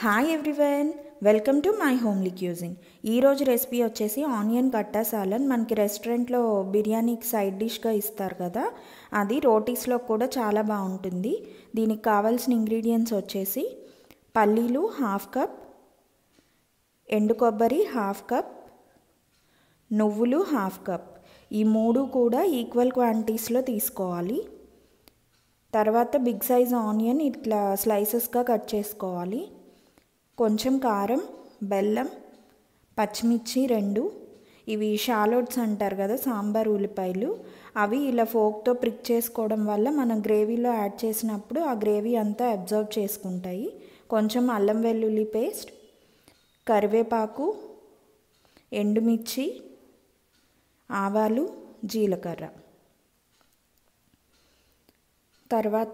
hi everyone welcome to my homely cuisine ఈరోజు recipe వచ్చేసి onion కట్టా సాలన్ మనకి రెస్టారెంట్లో బిర్యానీకి సైడ్ డిష్గా ఇస్తారు కదా అది రోటీస్లో కూడా చాలా బాగుంటుంది దీనికి కావాల్సిన ఇంగ్రీడియంట్స్ వచ్చేసి పల్లీలు హాఫ్ కప్ ఎండు కొబ్బరి హాఫ్ కప్ నువ్వులు హాఫ్ కప్ ఈ మూడు కూడా ఈక్వల్ క్వాంటిటీస్లో తీసుకోవాలి తర్వాత బిగ్ సైజ్ ఆనియన్ ఇట్లా స్లైసెస్గా కట్ చేసుకోవాలి కొంచెం కారం బెల్లం పచ్చిమిర్చి రెండు ఇవి షాలోట్స్ అంటారు కదా సాంబార్ ఉల్లిపాయలు అవి ఇలా ఫోక్తో ప్రిక్ చేసుకోవడం వల్ల మనం గ్రేవీలో యాడ్ చేసినప్పుడు ఆ గ్రేవీ అంతా అబ్జర్వ్ చేసుకుంటాయి కొంచెం అల్లం వెల్లుల్లి పేస్ట్ కరివేపాకు ఎండుమిర్చి ఆవాలు జీలకర్ర తర్వాత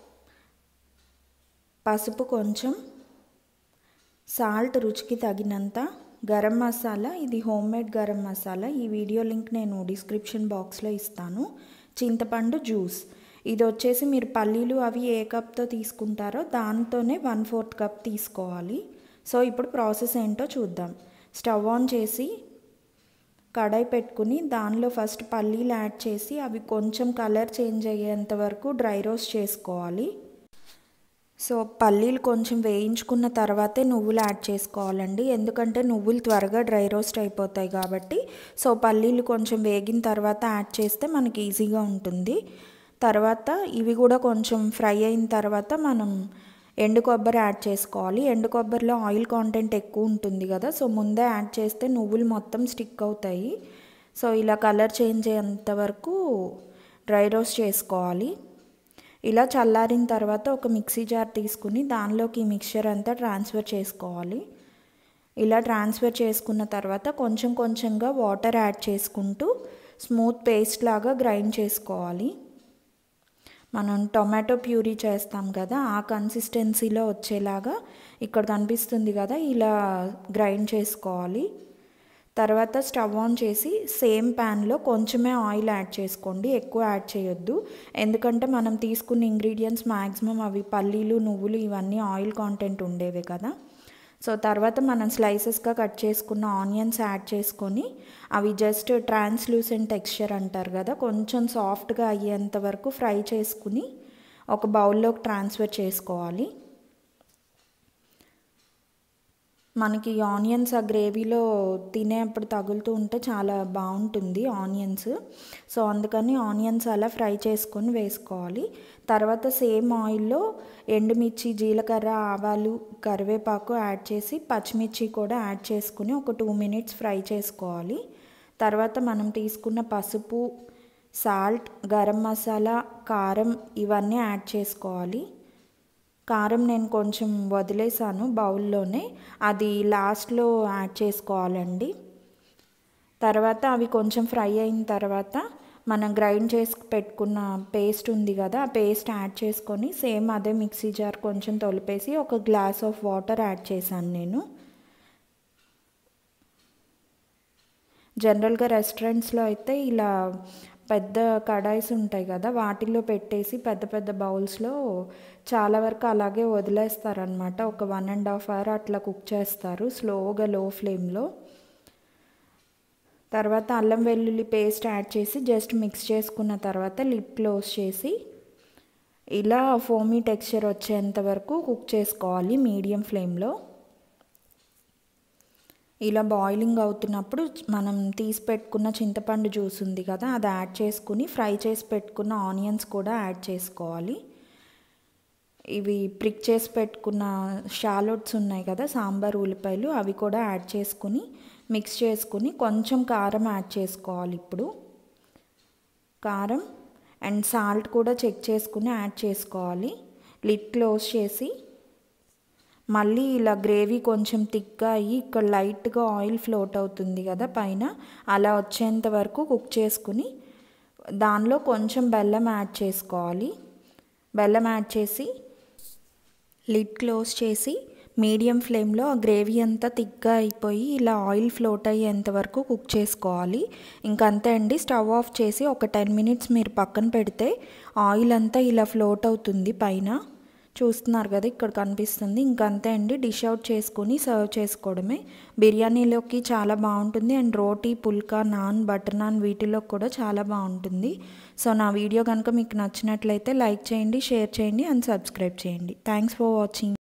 పసుపు కొంచెం సాల్ట్ రుచికి తగినంత గరం మసాలా ఇది హోమ్ మేడ్ గరం మసాలా ఈ వీడియో లింక్ నేను డిస్క్రిప్షన్ బాక్స్లో ఇస్తాను చింతపండు జ్యూస్ ఇది వచ్చేసి మీరు పల్లీలు అవి ఏ కప్తో తీసుకుంటారో దాంతోనే వన్ ఫోర్త్ కప్ తీసుకోవాలి సో ఇప్పుడు ప్రాసెస్ ఏంటో చూద్దాం స్టవ్ ఆన్ చేసి కడాయి పెట్టుకుని దానిలో ఫస్ట్ పల్లీలు యాడ్ చేసి అవి కొంచెం కలర్ చేంజ్ అయ్యేంత వరకు డ్రై రోస్ట్ చేసుకోవాలి సో పల్లీలు కొంచెం వేయించుకున్న తర్వాతే నువ్వులు యాడ్ చేసుకోవాలండి ఎందుకంటే నువ్వులు త్వరగా డ్రై రోస్ట్ అయిపోతాయి కాబట్టి సో పల్లీలు కొంచెం వేగిన తర్వాత యాడ్ చేస్తే మనకి ఈజీగా ఉంటుంది తర్వాత ఇవి కూడా కొంచెం ఫ్రై అయిన తర్వాత మనం ఎండు కొబ్బరి యాడ్ చేసుకోవాలి ఎండు కొబ్బరిలో ఆయిల్ కాంటెంట్ ఎక్కువ ఉంటుంది కదా సో ముందే యాడ్ చేస్తే నువ్వులు మొత్తం స్టిక్ అవుతాయి సో ఇలా కలర్ చేంజ్ అయ్యేంత వరకు డ్రై రోస్ట్ చేసుకోవాలి ఇలా చల్లారిన తర్వాత ఒక మిక్సీ జార్ తీసుకుని దానిలోకి ఈ మిక్చర్ అంతా ట్రాన్స్ఫర్ చేసుకోవాలి ఇలా ట్రాన్స్ఫర్ చేసుకున్న తర్వాత కొంచెం కొంచెంగా వాటర్ యాడ్ చేసుకుంటూ స్మూత్ పేస్ట్ లాగా గ్రైండ్ చేసుకోవాలి మనం టొమాటో ప్యూరీ చేస్తాం కదా ఆ కన్సిస్టెన్సీలో వచ్చేలాగా ఇక్కడ కనిపిస్తుంది కదా ఇలా గ్రైండ్ చేసుకోవాలి తర్వాత స్టవ్ ఆన్ చేసి సేమ్ ప్యాన్లో కొంచెమే ఆయిల్ యాడ్ చేసుకోండి ఎక్కువ యాడ్ చేయొద్దు ఎందుకంటే మనం తీసుకున్న ఇంగ్రీడియంట్స్ మ్యాక్సిమం అవి పల్లీలు నువ్వులు ఇవన్నీ ఆయిల్ కాంటెంట్ ఉండేవే కదా సో తర్వాత మనం స్లైసెస్గా కట్ చేసుకున్న ఆనియన్స్ యాడ్ చేసుకొని అవి జస్ట్ ట్రాన్స్లూసెంట్ టెక్స్చర్ అంటారు కదా కొంచెం సాఫ్ట్గా అయ్యేంత వరకు ఫ్రై చేసుకుని ఒక బౌల్లోకి ట్రాన్స్ఫర్ చేసుకోవాలి మనకి ఆనియన్స్ ఆ గ్రేవీలో తినేప్పుడు తగులుతూ ఉంటే చాలా బాగుంటుంది ఆనియన్స్ సో అందుకని ఆనియన్స్ అలా ఫ్రై చేసుకొని వేసుకోవాలి తర్వాత సేమ్ ఆయిల్లో ఎండుమిర్చి జీలకర్ర ఆవాలు కరివేపాకు యాడ్ చేసి పచ్చిమిర్చి కూడా యాడ్ చేసుకుని ఒక టూ మినిట్స్ ఫ్రై చేసుకోవాలి తర్వాత మనం తీసుకున్న పసుపు సాల్ట్ గరం మసాలా కారం ఇవన్నీ యాడ్ చేసుకోవాలి కారం నేను కొంచెం వదిలేసాను బౌల్లోనే అది లాస్ట్లో యాడ్ చేసుకోవాలండి తర్వాత అవి కొంచెం ఫ్రై అయిన తర్వాత మనం గ్రైండ్ చేసి పెట్టుకున్న పేస్ట్ ఉంది కదా ఆ పేస్ట్ యాడ్ చేసుకొని సేమ్ అదే మిక్సీ జార్ కొంచెం తొలిపేసి ఒక గ్లాస్ ఆఫ్ వాటర్ యాడ్ చేశాను నేను జనరల్గా రెస్టారెంట్స్లో అయితే ఇలా పెద్ద కడాయిస్ ఉంటాయి కదా వాటిల్లో పెట్టేసి పెద్ద పెద్ద బౌల్స్లో చాలా వరకు అలాగే వదిలేస్తారనమాట ఒక వన్ అండ్ హాఫ్ అవర్ అట్లా కుక్ చేస్తారు స్లోగా లో ఫ్లేమ్లో తర్వాత అల్లం వెల్లుల్లి పేస్ట్ యాడ్ చేసి జస్ట్ మిక్స్ చేసుకున్న తర్వాత లిడ్ క్లోజ్ చేసి ఇలా ఫోమీ టెక్స్చర్ వచ్చేంత వరకు కుక్ చేసుకోవాలి మీడియం ఫ్లేమ్లో ఇలా బాయిలింగ్ అవుతున్నప్పుడు మనం తీసి పెట్టుకున్న చింతపండు జ్యూస్ ఉంది కదా అది యాడ్ చేసుకుని ఫ్రై చేసి పెట్టుకున్న ఆనియన్స్ కూడా యాడ్ చేసుకోవాలి ఇవి ప్రిక్ చేసి పెట్టుకున్న షాలోట్స్ ఉన్నాయి కదా సాంబార్ ఉల్లిపాయలు అవి కూడా యాడ్ చేసుకుని మిక్స్ చేసుకుని కొంచెం కారం యాడ్ చేసుకోవాలి ఇప్పుడు కారం అండ్ సాల్ట్ కూడా చెక్ చేసుకుని యాడ్ చేసుకోవాలి లిడ్ క్లోజ్ చేసి మళ్ళీ ఇలా గ్రేవీ కొంచెం థిక్గా అయ్యి ఇక్కడ లైట్గా ఆయిల్ ఫ్లోట్ అవుతుంది కదా పైన అలా వచ్చేంత వరకు కుక్ చేసుకుని దానిలో కొంచెం బెల్లం యాడ్ చేసుకోవాలి బెల్లం యాడ్ చేసి లిడ్ క్లోజ్ చేసి మీడియం ఫ్లేమ్లో ఆ గ్రేవీ అంతా థిక్గా అయిపోయి ఇలా ఆయిల్ ఫ్లోట్ అయ్యేంత వరకు కుక్ చేసుకోవాలి ఇంకంతే అండి స్టవ్ ఆఫ్ చేసి ఒక టెన్ మినిట్స్ మీరు పక్కన పెడితే ఆయిల్ అంతా ఇలా ఫ్లోట్ అవుతుంది పైన చూస్తున్నారు కదా ఇక్కడ కనిపిస్తుంది ఇంకంతే అండి డిష్ అవుట్ చేసుకొని సర్వ్ చేసుకోవడమే బిర్యానీలోకి చాలా బాగుంటుంది అండ్ రోటీ పుల్కా నాన్ బటర్ నాన్ వీటిలో కూడా చాలా బాగుంటుంది సో నా వీడియో కనుక మీకు నచ్చినట్లయితే లైక్ చేయండి షేర్ చేయండి అండ్ సబ్స్క్రైబ్ చేయండి థ్యాంక్స్ ఫర్ వాచింగ్